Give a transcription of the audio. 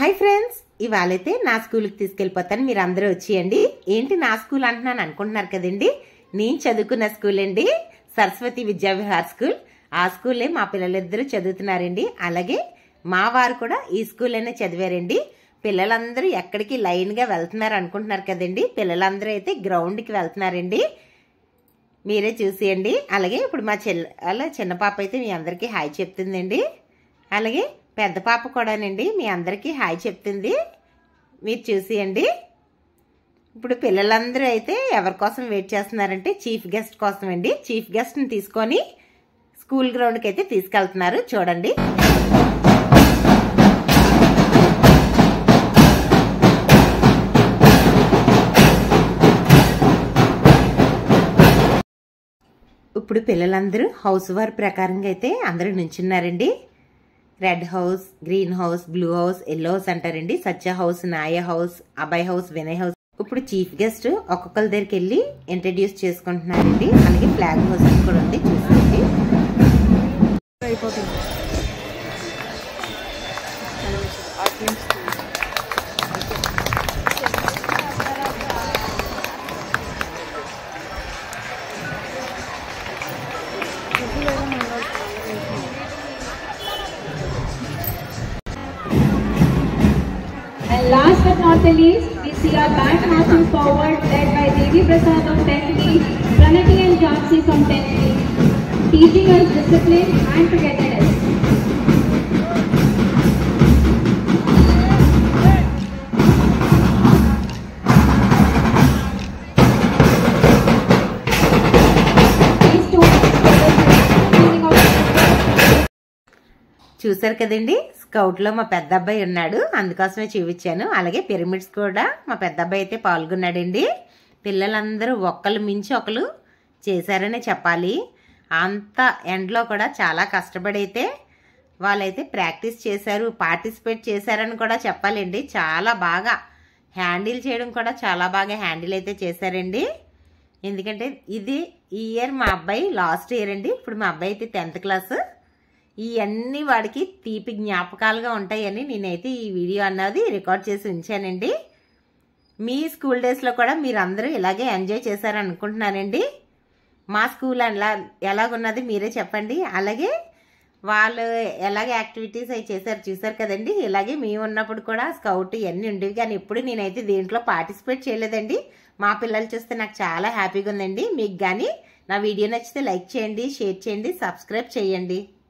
Hi friends ఇవాళైతే నా స్కూల్కి తీసుకెళ్ళిపోతాను మీరు అందరూ వచ్చేయండి ఏంటి నా స్కూల్ అంటున్నాను అనుకుంటున్నారు కదండి నేను చదువుకున్న స్కూల్ అండి సరస్వతి విద్యా విహార్ స్కూల్ ఆ స్కూలే మా పిల్లలిద్దరూ చదువుతున్నారండి అలాగే మా వారు కూడా ఈ స్కూల్లోనే చదివారండి పిల్లలందరూ ఎక్కడికి లైన్గా వెళ్తున్నారు అనుకుంటున్నారు కదండి పిల్లలందరూ అయితే గ్రౌండ్కి వెళ్తున్నారండి మీరే చూసేయండి అలాగే ఇప్పుడు మా చెల్ల చిన్న పాప అయితే మీ అందరికీ హాయ్ చెప్తుందండి అలాగే పెద్ద పాప కూడానండి మీ అందరికీ హాయ్ చెప్తుంది మీరు చూసేయండి ఇప్పుడు పిల్లలందరూ అయితే ఎవరి కోసం వెయిట్ చేస్తున్నారంటే చీఫ్ గెస్ట్ కోసం అండి చీఫ్ గెస్ట్ని తీసుకొని స్కూల్ గ్రౌండ్కి అయితే తీసుకెళ్తున్నారు చూడండి ఇప్పుడు పిల్లలందరూ హౌస్ వార్ ప్రకారంగా అయితే అందరూ నుంచున్నారండి red house green house blue house yellow house అంటారండి సత్య హౌస్ నాయ house Abhay house Vinay house ఇప్పుడు చీఫ్ గెస్ట్ ఒక్కొక్కరి దగ్గరికి వెళ్ళి ఇంట్రడ్యూస్ చేసుకుంటున్నారండి అలాగే ఫ్లాగ్ హౌస్ అని కూడా ఉంది చూసుకోండి అయిపోతుంది And last but not the least, we see our band marching forward led by Devi Prasad of 10th Pranati and Jansi from 10th teaching us discipline and togetherness. These students meaning of చూసారు కదండి స్కౌట్లో మా పెద్ద అబ్బాయి ఉన్నాడు అందుకోసమే చూపించాను అలాగే pyramids కూడా మా పెద్ద అబ్బాయి అయితే పాల్గొన్నాడండి పిల్లలందరూ ఒకళ్ళు మించి ఒకరు చేశారనే చెప్పాలి అంత ఎండ్లో కూడా చాలా కష్టపడి అయితే వాళ్ళైతే ప్రాక్టీస్ చేశారు పార్టిసిపేట్ చేశారని కూడా చెప్పాలండి చాలా బాగా హ్యాండిల్ చేయడం కూడా చాలా బాగా హ్యాండిల్ అయితే చేశారండి ఎందుకంటే ఇది ఈ ఇయర్ మా అబ్బాయి లాస్ట్ ఇయర్ అండి ఇప్పుడు మా అబ్బాయి అయితే టెన్త్ క్లాస్ ఇవన్నీ వాడికి తీపి జ్ఞాపకాలుగా ఉంటాయని నేనైతే ఈ వీడియో అన్నది రికార్డ్ చేసి ఉంచానండి మీ స్కూల్ డేస్లో కూడా మీరు అందరూ ఇలాగే ఎంజాయ్ చేశారనుకుంటున్నానండి మా స్కూల్ అలా ఎలాగున్నది మీరే చెప్పండి అలాగే వాళ్ళు ఎలాగే యాక్టివిటీస్ అవి చేశారు చూసారు కదండి ఇలాగే మేము ఉన్నప్పుడు కూడా స్కౌట్ ఇవన్నీ ఉండేవి కానీ ఎప్పుడు నేనైతే దీంట్లో పార్టిసిపేట్ చేయలేదండి మా పిల్లలు చూస్తే నాకు చాలా హ్యాపీగా ఉందండి మీకు కానీ నా వీడియో నచ్చితే లైక్ చేయండి షేర్ చేయండి సబ్స్క్రైబ్ చేయండి